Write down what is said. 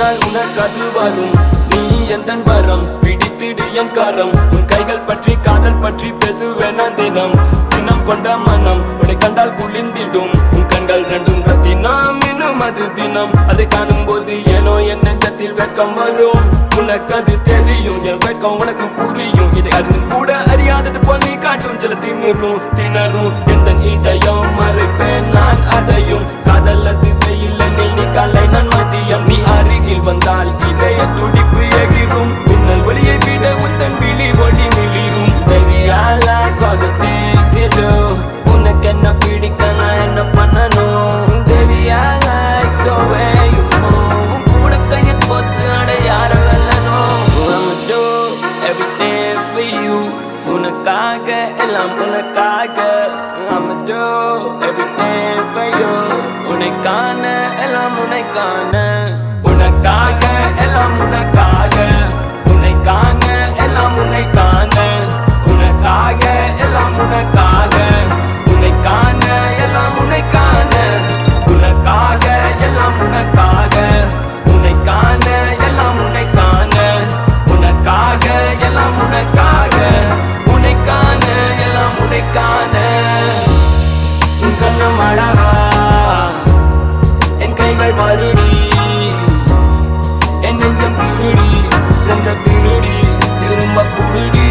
நாள் உனக்கு அது வரும் நீ எந்த வரம் பிடித்திடு என் கரம் உன் கைகள் பற்றி காதல் பற்றி பேசுவேன் நான் தினம் சினம் கொண்ட மனம் உன்னை கண்டால் குளிந்திடும் உன் கண்கள் ரெண்டும் ரத்தினம் இன்னும் அது தினம் அதை காணும் போது ஏனோ என் நெஞ்சத்தில் வெட்கம் வரும் உனக்கு அது தெரியும் என் வெட்கம் உனக்கு புரியும் இதை அறிந்து கூட அறியாதது போல் நீ காட்டும் சில திமிரும் திணறும் எந்த இதயம் மறைப்பேன் நான் அதையும் காதல் அது வெயில் நீ காலை நான் மதியம் நீ அருகில் வந்தால் இதய துடிப்பு எகிரும் மின்னல் ஒளியை விட உந்தன் விழி ஒளி மிளிரும் Baby I like all the things you do உனக்கு என்ன பிடிக்க நான் என்ன பண்ணணும் Baby I like the way you move உன் கூட கையை கோத்து அட யார வெல்லணும் I'ma do everything for you உனக்காக எல்லாம் உனக்காக I'ma do everything for you உனக்கான எல்லாம் உனக்கான உனக்காக எல்லாம் உனக்காக உனக்கான எல்லாம் உனக்கான உனக்காக எல்லாம் உனக்காக உனக்கான எல்லாம் உனக்கான உனக்காக எல்லாம் உனக்காக உனக்கான எல்லாம் உனக்கான உனக்காக எல்லாம் உனக்காக உனக்கான எல்லாம் உனக்கான உன் கண்ணம் அழகா என் கைகள் வருடி என் நெஞ்சம் திருடி சென்ற திருடி திரும்ப குடுடி